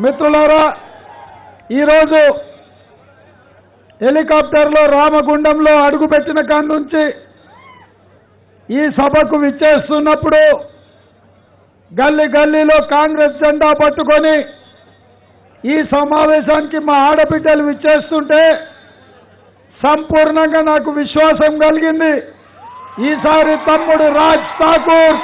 మిత్రులారా ఈరోజు హెలికాప్టర్లో రామగుండంలో అడుగుపెట్టిన కాడి నుంచి ఈ సభకు విచ్చేస్తున్నప్పుడు గల్లీ గల్లీలో కాంగ్రెస్ జెండా పట్టుకొని ఈ సమావేశానికి మా ఆడబిడ్డలు విచ్చేస్తుంటే సంపూర్ణంగా నాకు విశ్వాసం కలిగింది ఈసారి తమ్ముడు రాజ్ ఠాకూర్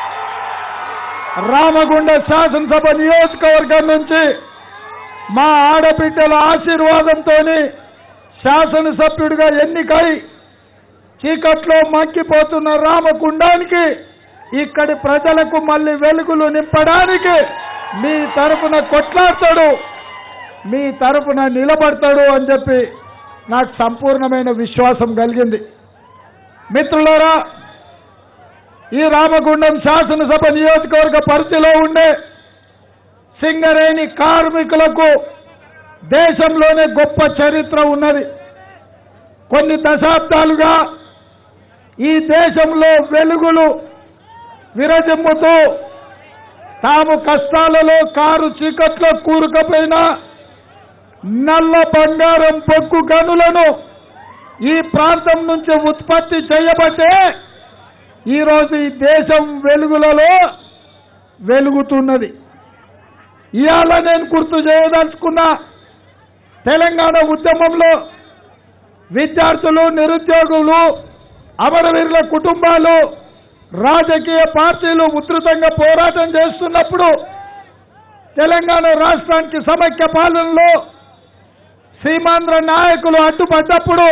రామగుండ శాసనసభ నియోజకవర్గం నుంచి మా ఆడబిడ్డల ఆశీర్వాదంతో శాసనసభ్యుడిగా ఎన్నికై చీకట్లో మగ్గిపోతున్న రామగుండానికి ఇక్కడి ప్రజలకు మళ్ళీ వెలుగులు నింపడానికి మీ తరపున కొట్లాడతాడు మీ తరపున నిలబడతాడు అని చెప్పి నాకు సంపూర్ణమైన విశ్వాసం కలిగింది మిత్రులారా ఈ రామగుండం శాసనసభ నియోజకవర్గ పరిధిలో ఉండే సింగరేణి కార్మికులకు దేశంలోనే గొప్ప చరిత్ర ఉన్నది కొన్ని దశాబ్దాలుగా ఈ దేశంలో వెలుగులు విరజిమ్ముతూ తాము కష్టాలలో కారు చీకట్లో కూరుకపోయిన నల్ల బంగారం బొగ్గు గనులను ఈ ప్రాంతం నుంచి ఉత్పత్తి చేయబట్టే ఈరోజు ఈ దేశం వెలుగులలో వెలుగుతున్నది ఇవాళ నేను గుర్తు చేయదలుచుకున్నా తెలంగాణ ఉద్యమంలో విద్యార్థులు నిరుద్యోగులు అమరవీరుల కుటుంబాలు రాజకీయ పార్టీలు ఉధృతంగా పోరాటం చేస్తున్నప్పుడు తెలంగాణ రాష్ట్రానికి సమైక్య పాలనలో సీమాంధ్ర నాయకులు అడ్డుపడ్డప్పుడు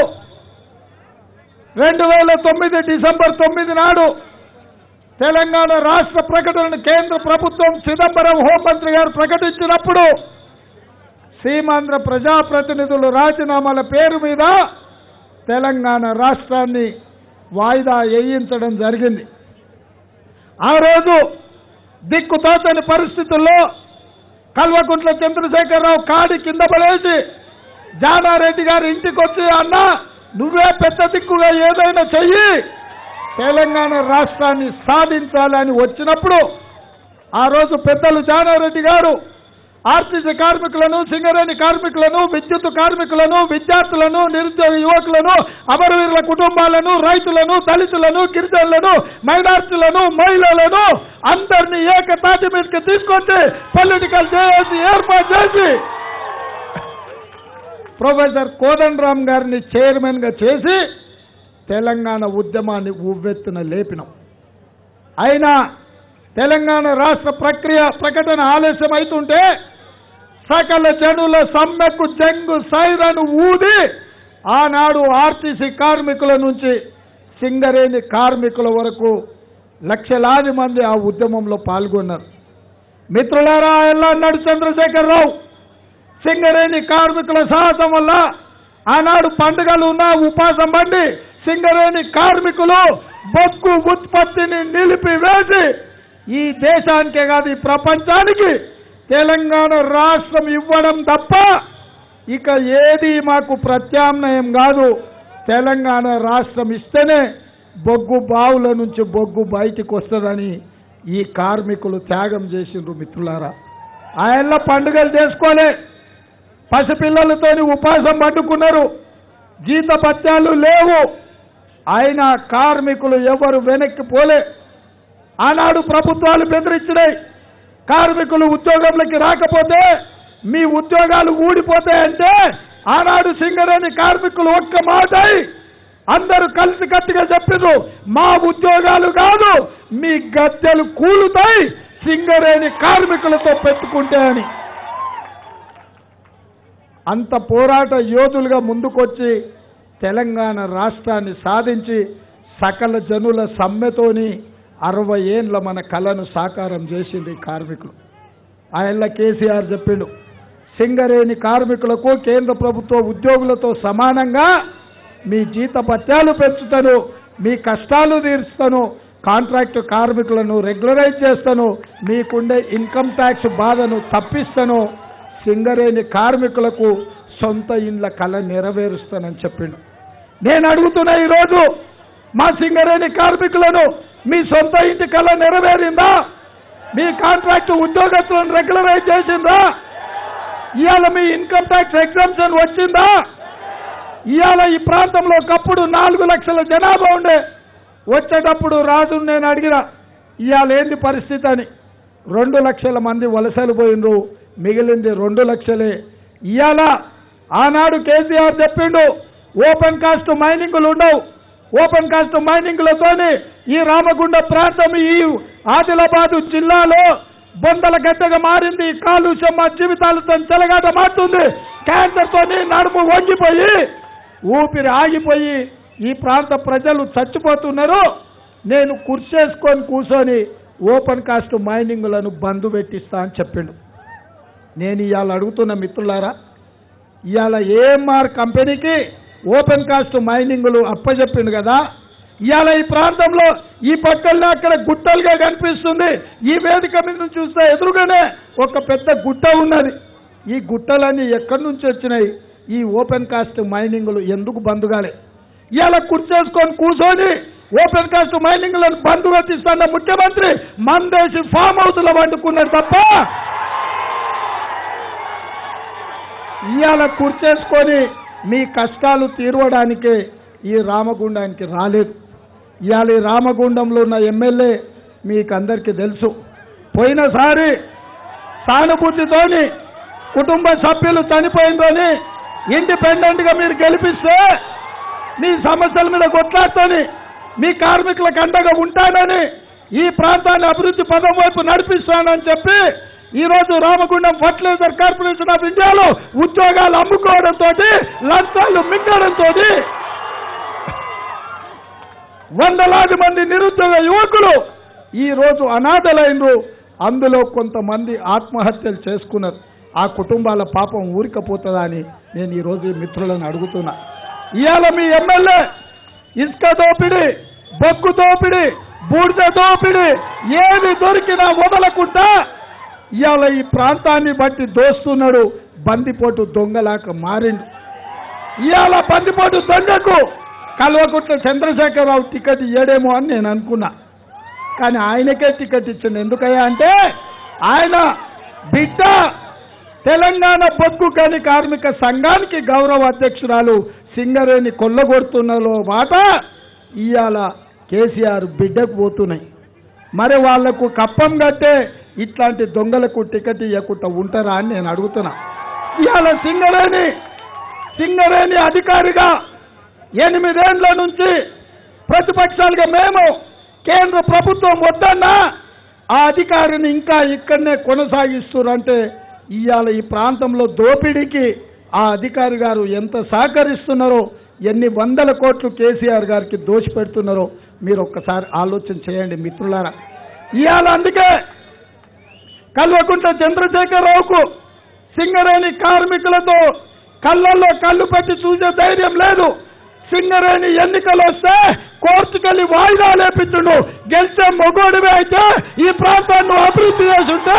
రెండు వేల తొమ్మిది డిసెంబర్ తొమ్మిది నాడు తెలంగాణ రాష్ట్ర ప్రకటనను కేంద్ర ప్రభుత్వం చిదంబరం హోంమంత్రి గారు ప్రకటించినప్పుడు సీమాంధ్ర ప్రజాప్రతినిధులు రాజీనామాల పేరు మీద తెలంగాణ రాష్ట్రాన్ని వాయిదా వేయించడం జరిగింది ఆ రోజు దిక్కుతోచని పరిస్థితుల్లో కల్వకుంట్ల చంద్రశేఖరరావు కాడి కింద పడేసి జానారెడ్డి గారి ఇంటికి వచ్చి అన్న నువ్వే పెద్ద దిక్కుగా ఏదైనా చెయ్యి తెలంగాణ రాష్ట్రాన్ని సాధించాలని వచ్చినప్పుడు ఆ రోజు పెద్దలు జానారెడ్డి గారు ఆర్టీసీ కార్మికులను సింగరేణి కార్మికులను విద్యుత్ కార్మికులను విద్యార్థులను నిరుద్యోగ యువకులను అమరవీరుల కుటుంబాలను రైతులను దళితులను గిరిజనులను మైనార్టీలను మహిళలను అందరినీ ఏకతాటి మీదకి తీసుకొచ్చి పొలిటికల్ చేసి ఏర్పాటు చేసి ప్రొఫెసర్ కోదండరామ్ గారిని చైర్మన్ గా చేసి తెలంగాణ ఉద్యమాన్ని ఉవ్వెత్తున లేపినాం అయినా తెలంగాణ రాష్ట్ర ప్రక్రియ ప్రకటన ఆలస్యం అవుతుంటే సకల జనుల సమ్మెకు జంగు సైరను ఊది ఆనాడు ఆర్టీసీ కార్మికుల నుంచి సింగరేణి కార్మికుల వరకు లక్షలాది మంది ఆ ఉద్యమంలో పాల్గొన్నారు మిత్రులారా ఎలా అన్నాడు చంద్రశేఖరరావు సింగరేణి కార్మికుల సాహసం వల్ల ఆనాడు పండుగలు ఉన్న ఉపాసం బండి సింగరేణి కార్మికులు బొగ్గు ఉత్పత్తిని నిలిపివేసి ఈ దేశానికే కాదు ఈ ప్రపంచానికి తెలంగాణ రాష్ట్రం ఇవ్వడం తప్ప ఇక ఏది మాకు ప్రత్యామ్నాయం కాదు తెలంగాణ రాష్ట్రం ఇస్తేనే బొగ్గు బావుల నుంచి బొగ్గు బయటికి వస్తుందని ఈ కార్మికులు త్యాగం చేసిండ్రు మిత్రులారా ఆయనలో పండుగలు చేసుకోలే పసిపిల్లలతోని ఉపాసం పట్టుకున్నారు జీత భత్యాలు లేవు అయినా కార్మికులు ఎవరు వెనక్కి పోలే ఆనాడు ప్రభుత్వాలు బెదిరించినాయి కార్మికులు ఉద్యోగంలోకి రాకపోతే మీ ఉద్యోగాలు ఊడిపోతాయంటే ఆనాడు సింగరేణి కార్మికులు ఒక్క మాటై అందరూ కలిసి కట్టిగా చెప్పారు మా ఉద్యోగాలు కాదు మీ గద్దెలు కూలుతాయి సింగరేణి కార్మికులతో పెట్టుకుంటే అని అంత పోరాట యోధులుగా ముందుకొచ్చి తెలంగాణ రాష్ట్రాన్ని సాధించి సకల జనుల సమ్మెతోని అరవై ఏండ్ల మన కళను సాకారం చేసింది ఈ కార్మికులు ఆయనలో కేసీఆర్ చెప్పిండు సింగరేణి కార్మికులకు కేంద్ర ప్రభుత్వ ఉద్యోగులతో సమానంగా మీ జీత భత్యాలు పెంచుతాను మీ కష్టాలు తీరుస్తాను కాంట్రాక్ట్ కార్మికులను రెగ్యులరైజ్ చేస్తాను మీకుండే ఇన్కమ్ ట్యాక్స్ బాధను తప్పిస్తాను సింగరేణి కార్మికులకు సొంత ఇండ్ల కళ నెరవేరుస్తానని చెప్పిండు నేను అడుగుతున్నా ఈరోజు మా సింగరేణి కార్మికులను మీ సొంత ఇంటి కళ నెరవేరిందా మీ కాంట్రాక్ట్ ఉద్యోగస్తులను రెగ్యులరైజ్ చేసిందా ఇవాళ మీ ఇన్కమ్ ట్యాక్స్ ఎగ్జామ్షన్ వచ్చిందా ఇవాళ ఈ ప్రాంతంలో ఒకప్పుడు నాలుగు లక్షల జనాభా ఉండే వచ్చేటప్పుడు రాజు నేను అడిగిన ఇవాళ ఏంది పరిస్థితి అని రెండు లక్షల మంది వలసలు పోయిండ్రు మిగిలింది రెండు లక్షలే ఇవాళ ఆనాడు కేసీఆర్ చెప్పిండు ఓపెన్ కాస్ట్ మైనింగ్లు ఉండవు ఓపెన్ కాస్ట్ మైనింగ్లతోని ఈ రామగుండ ప్రాంతం ఈ ఆదిలాబాదు జిల్లాలో బొందల గడ్డగా మారింది కాలుష్యం మా జీవితాలతో చెలగాట మారుతుంది క్యాన్సర్ తోని నడుము వంగిపోయి ఊపిరి ఆగిపోయి ఈ ప్రాంత ప్రజలు చచ్చిపోతున్నారు నేను కుర్చేసుకొని కూర్చొని ఓపెన్ కాస్ట్ మైనింగ్లను బంద్ పెట్టిస్తా అని చెప్పిండు నేను ఇవాళ అడుగుతున్న మిత్రులారా ఇవాళ ఏఎంఆర్ కంపెనీకి ఓపెన్ కాస్ట్ మైనింగ్లు అప్పచెప్పిండు కదా ఇవాళ ఈ ప్రాంతంలో ఈ పక్కల్లో అక్కడ గుట్టలుగా కనిపిస్తుంది ఈ వేదిక మీద నుంచి చూస్తే ఎదురుగానే ఒక పెద్ద గుట్ట ఉన్నది ఈ గుట్టలన్నీ ఎక్కడి నుంచి వచ్చినాయి ఈ ఓపెన్ కాస్ట్ మైనింగ్లు ఎందుకు బంధుగాలే ఇవాళ కుర్చేసుకొని కూర్చొని ఓపెన్ కాస్ట్ మైనింగ్లను బంధు పెట్టిస్తున్న ముఖ్యమంత్రి మందేసి ఫామ్ హౌస్లో వండుకున్నారు తప్ప ఇవాళ కూర్చేసుకొని మీ కష్టాలు తీరవడానికే ఈ రామగుండానికి రాలేదు ఇవాళ ఈ రామగుండంలో ఉన్న ఎమ్మెల్యే మీకు అందరికీ తెలుసు పోయినసారి సానుభూతితోని కుటుంబ సభ్యులు చనిపోయిందని ఇండిపెండెంట్గా మీరు గెలిపిస్తే మీ సమస్యల మీద కొట్లాడుతోని మీ కార్మికులకు అండగా ఉంటానని ఈ ప్రాంతాన్ని అభివృద్ధి పదం వైపు నడిపిస్తానని చెప్పి ఈ రోజు రామగుండం ఫర్టిలైజర్ కార్పొరేషన్ ఆఫ్ ఇండియాలో ఉద్యోగాలు అమ్ముకోవడంతో లంచాలు మింగడంతో వందలాది మంది నిరుద్యోగ యువకులు ఈ రోజు అనాథలైనరు అందులో కొంతమంది ఆత్మహత్యలు చేసుకున్నారు ఆ కుటుంబాల పాపం ఊరికపోతుందా అని నేను ఈ రోజు ఈ మిత్రులను అడుగుతున్నా ఇవాళ మీ ఎమ్మెల్యే ఇసుక దోపిడి బొగ్గు దోపిడి బూడిద దోపిడి ఏది దొరికినా వదలకుండా ఇవాళ ఈ ప్రాంతాన్ని బట్టి దోస్తున్నాడు బందిపోటు దొంగలాక మారిండు ఇవాళ బందిపోటు దొంగకు కల్వకుట్ల చంద్రశేఖరరావు టికెట్ ఇయ్యడేమో అని నేను అనుకున్నా కానీ ఆయనకే టికెట్ ఇచ్చిండు ఎందుకయ్యా అంటే ఆయన బిడ్డ తెలంగాణ బొగ్గు గని కార్మిక సంఘానికి గౌరవ అధ్యక్షురాలు సింగరేణి కొల్లగొడుతున్నలో మాట ఇవాళ కేసీఆర్ బిడ్డకు పోతున్నాయి మరి వాళ్లకు కప్పం కట్టే ఇట్లాంటి దొంగలకు టికెట్ ఇవ్వకుండా ఉంటారా అని నేను అడుగుతున్నా ఇవాళ సింగరేణి సింగరేణి అధికారిగా ఎనిమిదేండ్ల నుంచి ప్రతిపక్షాలుగా మేము కేంద్ర ప్రభుత్వం వద్దన్నా ఆ అధికారిని ఇంకా ఇక్కడనే కొనసాగిస్తున్నారంటే ఇవాళ ఈ ప్రాంతంలో దోపిడీకి ఆ అధికారి గారు ఎంత సహకరిస్తున్నారో ఎన్ని వందల కోట్లు కేసీఆర్ గారికి దోషి పెడుతున్నారో మీరు ఒక్కసారి ఆలోచన చేయండి మిత్రులారా ఇవాళ అందుకే కల్వకుంట చంద్రశేఖరరావుకు సింగరేణి కార్మికులతో కళ్ళల్లో కళ్ళు పెట్టి చూసే ధైర్యం లేదు సింగరేణి ఎన్నికలు వస్తే కోర్టుకెళ్ళి వాయిదా లేపించుండు గెలిచే మొగోడివే అయితే ఈ ప్రాంతాన్ని అభివృద్ధి చేసుంటే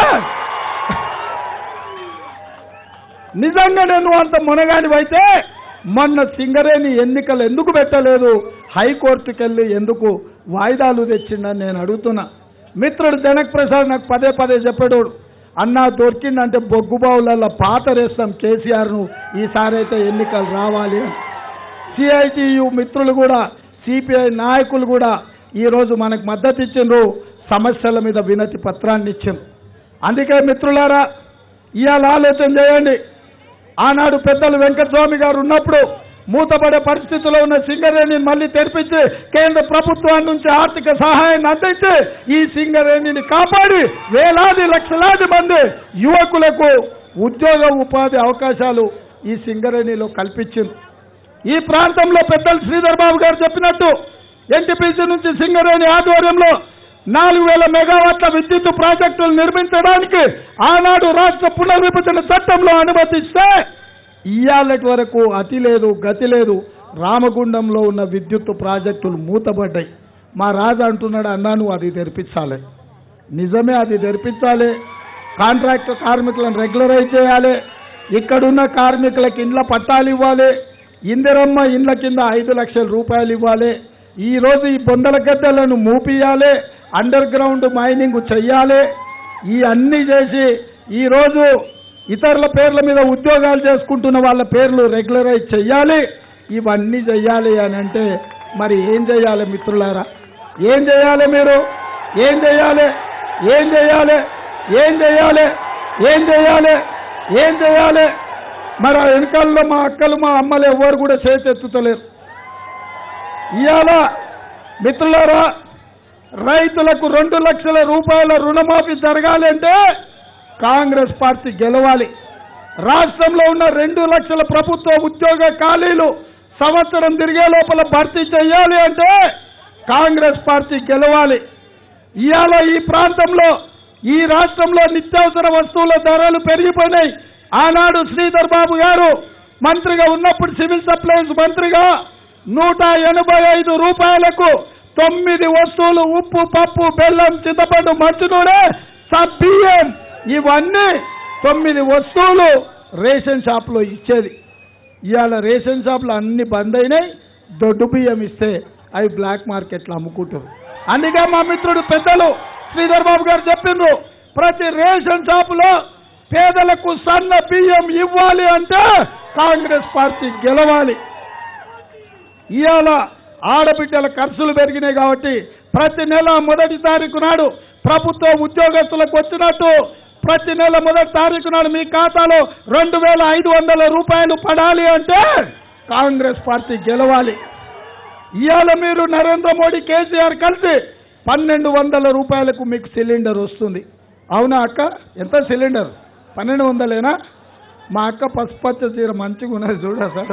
నిజంగా నేను అంత మునగానివైతే మొన్న సింగరేణి ఎన్నికలు ఎందుకు పెట్టలేదు హైకోర్టుకి వెళ్ళి ఎందుకు వాయిదాలు తెచ్చిండని నేను అడుగుతున్నా మిత్రుడు జనక్ ప్రసాద్ నాకు పదే పదే చెప్పాడు అన్నా దొరికిందంటే బొగ్గు బావులలో పాత రేస్తాం కేసీఆర్ను ఈసారి అయితే ఎన్నికలు రావాలి అని సిఐటియు మిత్రులు కూడా సిపిఐ నాయకులు కూడా ఈరోజు మనకు మద్దతు ఇచ్చిండ్రు సమస్యల మీద వినతి పత్రాన్ని ఇచ్చిండ్రు అందుకే మిత్రులారా ఇవాళ ఆలోచన చేయండి ఆనాడు పెద్దలు వెంకటస్వామి గారు ఉన్నప్పుడు మూతపడే పరిస్థితిలో ఉన్న సింగరేణిని మళ్ళీ తెరిపించి కేంద్ర ప్రభుత్వం నుంచి ఆర్థిక సహాయాన్ని అందించి ఈ సింగరేణిని కాపాడి వేలాది లక్షలాది మంది యువకులకు ఉద్యోగ ఉపాధి అవకాశాలు ఈ సింగరేణిలో కల్పించింది ఈ ప్రాంతంలో పెద్దలు శ్రీధర్ బాబు గారు చెప్పినట్టు ఎన్టీపీసీ నుంచి సింగరేణి ఆధ్వర్యంలో నాలుగు వేల మెగావాట్ల విద్యుత్ ప్రాజెక్టులు నిర్మించడానికి ఆనాడు రాష్ట్ర పునర్విభజన చట్టంలో అనుమతిస్తే ఇవాళటి వరకు అతి లేదు గతి లేదు రామగుండంలో ఉన్న విద్యుత్ ప్రాజెక్టులు మూతబడ్డాయి మా రాజు అంటున్నాడు అన్నా నువ్వు అది తెరిపించాలి నిజమే అది తెరిపించాలి కాంట్రాక్ట్ కార్మికులను రెగ్యులరైజ్ చేయాలి ఇక్కడున్న కార్మికులకు ఇండ్ల పట్టాలు ఇవ్వాలి ఇందిరమ్మ ఇండ్ల కింద ఐదు లక్షల రూపాయలు ఇవ్వాలి ఈ రోజు ఈ బొందల గడ్డలను మూపియాలి అండర్ గ్రౌండ్ మైనింగ్ చెయ్యాలి ఈ అన్ని చేసి ఈరోజు ఇతరుల పేర్ల మీద ఉద్యోగాలు చేసుకుంటున్న వాళ్ళ పేర్లు రెగ్యులరైజ్ చెయ్యాలి ఇవన్నీ చెయ్యాలి అని అంటే మరి ఏం చేయాలి మిత్రులారా ఏం చేయాలి మీరు ఏం చేయాలి ఏం చేయాలి ఏం చేయాలి ఏం చేయాలి ఏం చేయాలి మరి ఆ వెనకాలలో మా అక్కలు మా అమ్మలు ఎవరు కూడా చేతెత్తుతలేరు ఇవాళ మిత్రులారా రైతులకు రెండు లక్షల రూపాయల రుణమాఫీ జరగాలి అంటే కాంగ్రెస్ పార్టీ గెలవాలి రాష్ట్రంలో ఉన్న రెండు లక్షల ప్రభుత్వ ఉద్యోగ ఖాళీలు సంవత్సరం తిరిగే లోపల భర్తీ చేయాలి అంటే కాంగ్రెస్ పార్టీ గెలవాలి ఇవాళ ఈ ప్రాంతంలో ఈ రాష్ట్రంలో నిత్యావసర వస్తువుల ధరలు పెరిగిపోయినాయి ఆనాడు శ్రీధర్ బాబు గారు మంత్రిగా ఉన్నప్పుడు సివిల్ సప్లైస్ మంత్రిగా నూట ఎనభై ఐదు రూపాయలకు తొమ్మిది వస్తువులు ఉప్పు పప్పు బెల్లం చింతపండు మంచునూనె సబ్బియ్యం ఇవన్నీ తొమ్మిది వస్తువులు రేషన్ షాప్లో ఇచ్చేది ఇవాళ రేషన్ షాపులు అన్ని బంద్ అయినాయి దొడ్డు బియ్యం ఇస్తే అవి బ్లాక్ మార్కెట్లో అమ్ముకుంటారు అందుకే మా మిత్రుడు పెద్దలు శ్రీధర్ బాబు గారు చెప్పిండ్రు ప్రతి రేషన్ షాపులో పేదలకు సన్న బియ్యం ఇవ్వాలి అంటే కాంగ్రెస్ పార్టీ గెలవాలి ఇవాళ ఆడబిడ్డల ఖర్చులు పెరిగినాయి కాబట్టి ప్రతి నెల మొదటి తారీఖు నాడు ప్రభుత్వ ఉద్యోగస్తులకు వచ్చినట్టు ప్రతి నెల మొదటి తారీఖు నాడు మీ ఖాతాలో రెండు వేల ఐదు వందల రూపాయలు పడాలి అంటే కాంగ్రెస్ పార్టీ గెలవాలి ఇవాళ మీరు నరేంద్ర మోడీ కేసీఆర్ కలిసి పన్నెండు వందల రూపాయలకు మీకు సిలిండర్ వస్తుంది అవునా అక్క ఎంత సిలిండర్ పన్నెండు వందలేనా మా అక్క పసుపచ్చ చీర మంచిగా ఉన్నది చూడ అసలు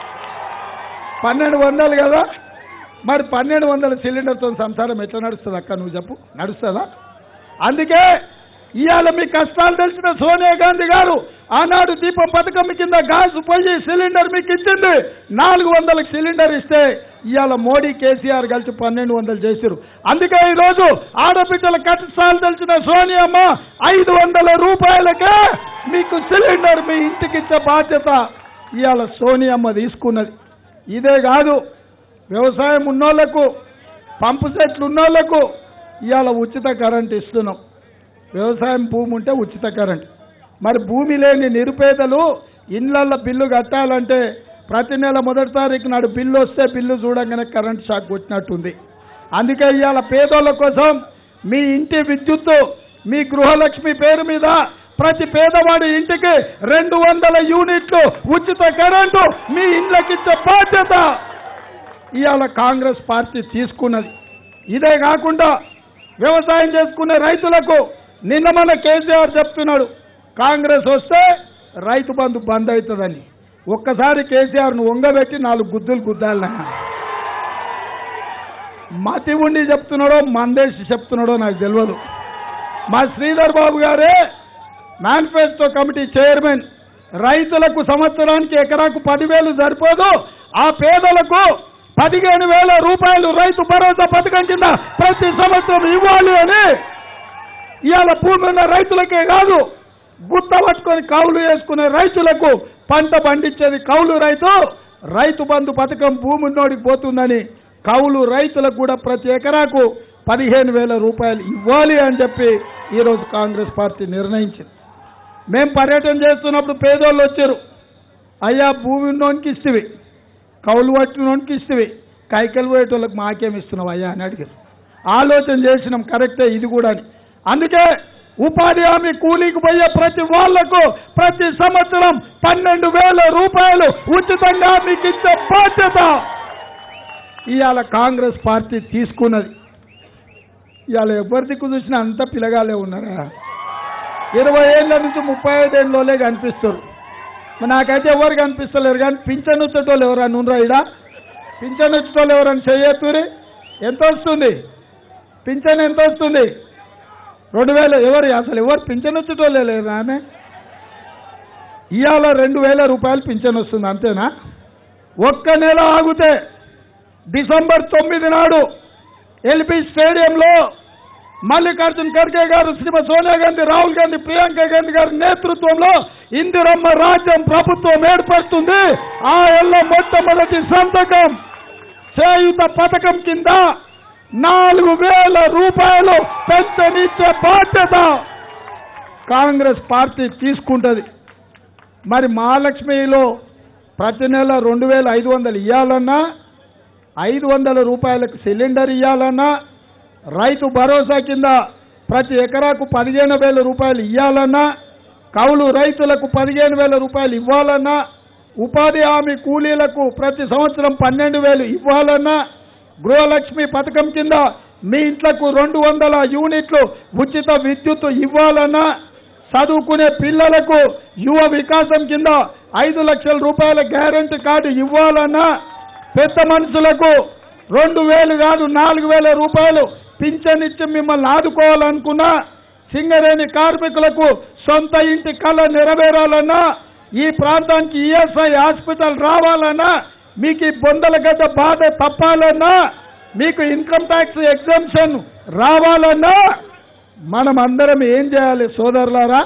పన్నెండు వందలు కదా మరి పన్నెండు వందల సిలిండర్తో సంసారం ఎట్లా నడుస్తుంది అక్క నువ్వు చెప్పు నడుస్తుందా అందుకే ఇవాళ మీ కష్టాలు తెలిసిన సోనియా గాంధీ గారు ఆనాడు దీపం పథకం కింద గ్యాస్ పోయి సిలిండర్ మీకు ఇచ్చింది నాలుగు వందలకు సిలిండర్ ఇస్తే ఇవాళ మోడీ కేసీఆర్ కలిసి పన్నెండు వందలు చేశారు అందుకే ఈరోజు ఆడబిడ్డల కష్టాలు తెలిసిన సోనియమ్మ ఐదు వందల రూపాయలకే మీకు సిలిండర్ మీ ఇంటికి ఇచ్చే బాధ్యత ఇవాళ సోనియమ్మ తీసుకున్నది ఇదే కాదు వ్యవసాయం ఉన్నోళ్లకు పంపు సెట్లు ఉన్నోళ్లకు ఇవాళ ఉచిత కరెంట్ ఇస్తున్నాం వ్యవసాయం భూమి ఉంటే ఉచిత కరెంట్ మరి భూమి లేని నిరుపేదలు ఇళ్లల్లో బిల్లు కట్టాలంటే ప్రతి నెల మొదటి తారీఖు నాడు బిల్లు వస్తే బిల్లు చూడంగానే కరెంట్ షాక్ కొట్టినట్టుంది అందుకే ఇవాళ పేదోళ్ళ కోసం మీ ఇంటి విద్యుత్తు మీ గృహలక్ష్మి పేరు మీద ప్రతి పేదవాడి ఇంటికి రెండు వందల యూనిట్లు ఉచిత కరెంటు మీ ఇండ్లకిచ్చే బాధ్యత ఇవాళ కాంగ్రెస్ పార్టీ తీసుకున్నది ఇదే కాకుండా వ్యవసాయం చేసుకునే రైతులకు నిన్న మన కేసీఆర్ చెప్తున్నాడు కాంగ్రెస్ వస్తే రైతు బంధు బంద్ అవుతుందని ఒక్కసారి కేసీఆర్ను వంగబెట్టి నాలుగు గుద్దులు గుద్దాలి మతి ఉండి చెప్తున్నాడో మందేసి చెప్తున్నాడో నాకు తెలియదు మా శ్రీధర్ బాబు గారే మేనిఫెస్టో కమిటీ చైర్మన్ రైతులకు సంవత్సరానికి ఎకరాకు పదివేలు సరిపోదు ఆ పేదలకు పదిహేను వేల రూపాయలు రైతు భరోసా పథకం కింద ప్రతి సంవత్సరం ఇవ్వాలి అని ఇవాళ భూమి ఉన్న రైతులకే కాదు గుత్త పట్టుకొని కౌలు వేసుకునే రైతులకు పంట పండించేది కౌలు రైతు రైతు బంధు పథకం భూమి ఉన్నోడికి పోతుందని కౌలు రైతులకు కూడా ప్రతి ఎకరాకు పదిహేను వేల రూపాయలు ఇవ్వాలి అని చెప్పి ఈరోజు కాంగ్రెస్ పార్టీ నిర్ణయించింది మేము పర్యటన చేస్తున్నప్పుడు పేదోళ్ళు వచ్చారు అయ్యా భూమి ఉన్నోనికి ఇస్తేవి కౌలు పట్టినోనికి ఇస్తేవి కైకలు పోయేటోళ్ళకి మాకేం ఇస్తున్నావు అయ్యా అని అడిగారు ఆలోచన చేసినాం కరెక్టే ఇది కూడా అని అందుకే ఉపాధి హామీ కూలీకి పోయే ప్రతి వాళ్లకు ప్రతి సంవత్సరం పన్నెండు వేల రూపాయలు ఉచితంగా మీకు ఇచ్చే బాధ్యత ఇవాళ కాంగ్రెస్ పార్టీ తీసుకున్నది ఇవాళ ఎవరి దిక్కు చూసినా అంత పిల్లగాలే ఉన్నారా ఇరవై ఏళ్ళ నుంచి ముప్పై ఐదేళ్ళలోనే కనిపిస్తారు మరి నాకైతే ఎవరు కనిపిస్తలేరు కానీ పింఛన్ వచ్చేటోళ్ళు ఎవరన్నా ఉన్నారా ఇడా పింఛన్ వచ్చేటోళ్ళు ఎవరన్నా చెయ్యత్తురి ఎంత వస్తుంది పింఛన్ ఎంత వస్తుంది రెండు వేలు ఎవరు అసలు ఎవరు పింఛన్ వచ్చేటోళ్ళే లేరు ఆమె ఇవాళ రెండు వేల రూపాయలు పింఛన్ వస్తుంది అంతేనా ఒక్క నెల ఆగితే డిసెంబర్ తొమ్మిది నాడు ఎల్బీ స్టేడియంలో మల్లికార్జున్ ఖర్గే గారు శ్రీమతి సోనియా గాంధీ రాహుల్ గాంధీ ప్రియాంక గాంధీ గారి నేతృత్వంలో ఇందిరమ్మ రాజ్యం ప్రభుత్వం ఏర్పడుతుంది ఆ ఎల్ల మొట్టమొదటి సంతకం చేయుత పథకం కింద నాలుగు వేల రూపాయలు పెంచనిచ్చే బాధ్యత కాంగ్రెస్ పార్టీ తీసుకుంటుంది మరి మహాలక్ష్మిలో ప్రతి నెల రెండు వేల ఐదు వందలు ఇవ్వాలన్నా ఐదు వందల రూపాయలకు సిలిండర్ ఇవ్వాలన్నా రైతు భరోసా కింద ప్రతి ఎకరాకు పదిహేను వేల రూపాయలు ఇవ్వాలన్నా కౌలు రైతులకు పదిహేను వేల రూపాయలు ఇవ్వాలన్నా ఉపాధి హామీ కూలీలకు ప్రతి సంవత్సరం పన్నెండు వేలు ఇవ్వాలన్నా గృహలక్ష్మి పథకం కింద మీ ఇంట్లకు రెండు వందల యూనిట్లు ఉచిత విద్యుత్ ఇవ్వాలన్నా చదువుకునే పిల్లలకు యువ వికాసం కింద ఐదు లక్షల రూపాయల గ్యారంటీ కార్డు ఇవ్వాలన్నా పెద్ద మనుషులకు రెండు వేలు కాదు నాలుగు వేల రూపాయలు పింఛన్ ఇచ్చి మిమ్మల్ని ఆదుకోవాలనుకున్నా సింగరేణి కార్మికులకు సొంత ఇంటి కళ నెరవేరాలన్నా ఈ ప్రాంతానికి ఈఎస్ఐ హాస్పిటల్ రావాలన్నా మీకు ఈ బొందల గడ్డ బాధ తప్పాలన్నా మీకు ఇన్కమ్ ట్యాక్స్ ఎగ్జామ్షన్ రావాలన్నా మనం అందరం ఏం చేయాలి సోదరులారా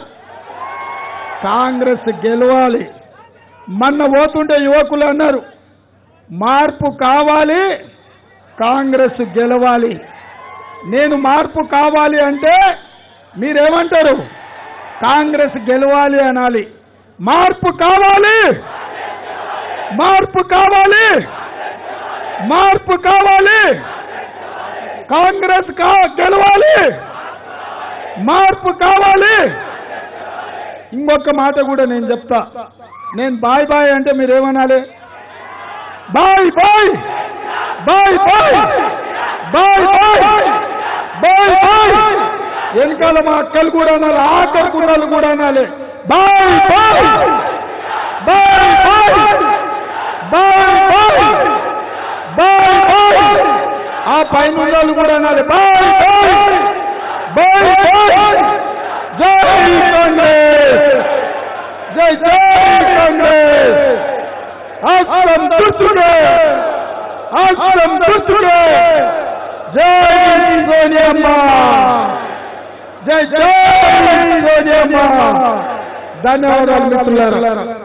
కాంగ్రెస్ గెలవాలి మొన్న పోతుంటే యువకులు అన్నారు మార్పు కావాలి కాంగ్రెస్ గెలవాలి నేను మార్పు కావాలి అంటే మీరేమంటారు కాంగ్రెస్ గెలవాలి అనాలి మార్పు కావాలి మార్పు కావాలి మార్పు కావాలి కాంగ్రెస్ కా గెలవాలి మార్పు కావాలి ఇంకొక మాట కూడా నేను చెప్తా నేను బాయ్ బాయ్ అంటే మీరేమనాలి bye bye bye bye bye bye bye bye వెనకాల మా అక్కలు కూడా అనాలి ఆఖరి కుర్రాలు కూడా అనాలి bye bye bye bye bye bye bye bye ఆ పైన ఉన్న వాళ్ళు కూడా అనాలి బాయ్ బాయ్ బాయ్ బాయ్ జై కాంగ్రెస్ జై జై కాంగ్రెస్ హస్తం గుర్తుకే హస్తం గుర్తుకే జై సోనియమ్మ జై జై సోనియమ్మ ధన్యవాదాలు మిత్రులారా